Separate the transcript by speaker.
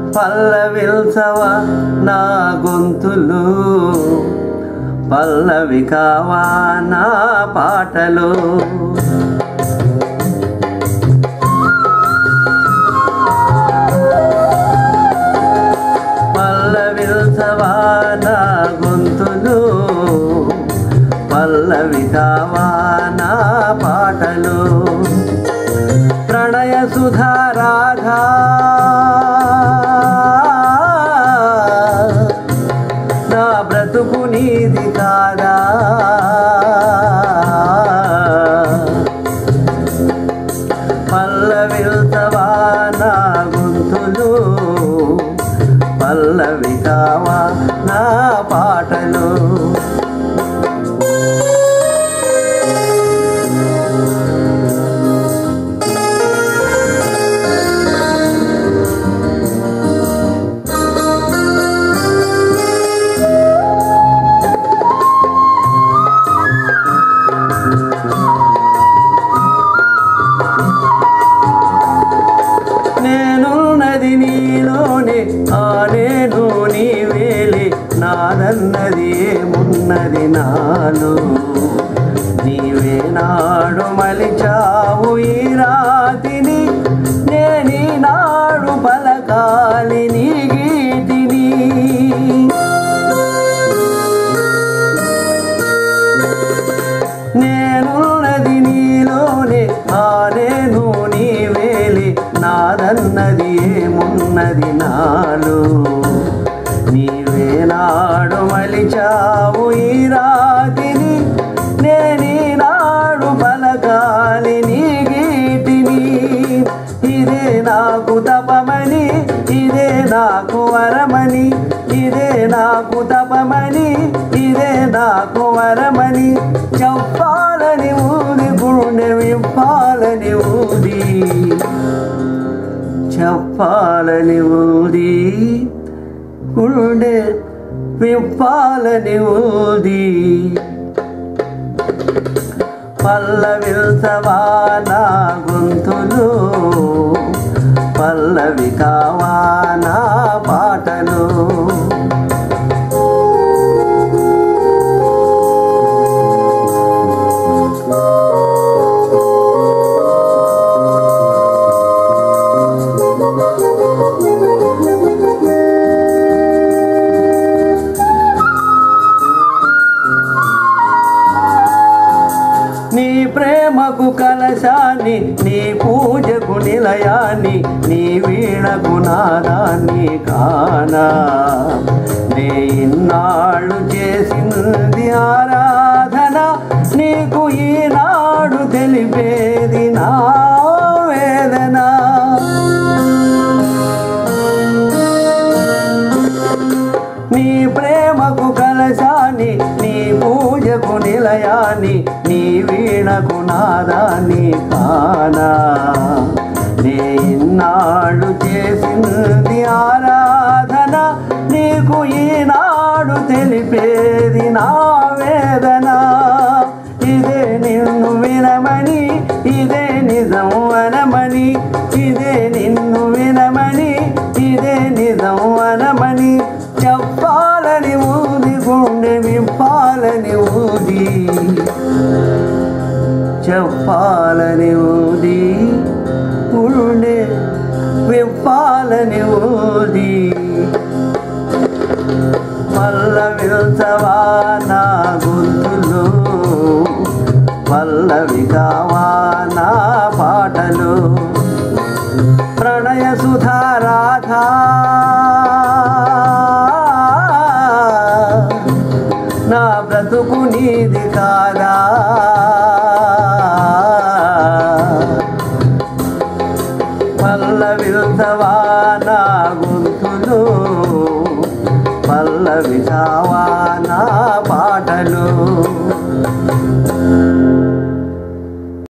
Speaker 1: పల్లవిల్సవ నా గొంతులు పల్లవి కావా నా పాటలు పల్లవిల్సవా నా గొంతులు పల్లవి కావా నా పాటలు ప్రణయ సుధా రాధా నా బ్రతుకు నీది కాదా పల్లవిల్తవా నా గొంతులు పల్లవి కావా నా పాటలు నేనున్నది నీలోనే ఆ నేను నీవేలే నాదన్నది ఏమున్నది నాలో నీవే నాడు మలిచావు ఈ రాతిని నేనీ నాడు పలకాలి నీ గీతిని నేనున్నది నీలోనే ఆ నేను నీవేలి నాదన్నది ఏమున్నది నాలో నీవే నాడు మలిచావు ఈ రాతిని నేనీ నాడు పలకాలి నీ గీటిని ఇదే నాకు తపమని ఇదే నాకు వరమని ఇదే నాకు తపమని ఇదే నాకు వరమని చెప్పాలని ఊది గుండె విప్పాలని ఊది చెప్పాలని ఊది గుండె విప్పాలని ఊది పల్లవిల్సవా నా గొంతులు పల్లవి కావా నా పాటలు నీ ప్రేమకు కలశాన్ని నీ పూజకు నిలయాన్ని నీ వీణకు నాదాన్ని కానా నే ఇన్నాళ్ళు చేసింది ఆరాధన నీకు ఈనాడు తెలిపేది నా వేదన నీ ప్రేమకు కలశాన్ని నీ పూజకు నిలయాన్ని నీ వీణకు నాదాన్ని కానా నే ఇన్నాళ్ళు చేసింది ఆరాధన నీకు ఈనాడు తెలిపేది నా వేదన ఇదే నిన్ను వినమని ఇదే నిజం అనమని ఇదే నిన్ను వినమని ఇదే నిజం అనమని చెప్పాలని ఊది గుండె విప్పాలని ఊది చెప్పాలని ఊది గుండె విప్పాలని ఊది పల్లవిల్సవా నా గొంతులు పల్లవి కావా నా పాటలు ప్రణయ సుధా రాధా నా బ్రతుకు నీది కాదా పల్లవిల్సవా నా గొంతులు పల్లవి కావా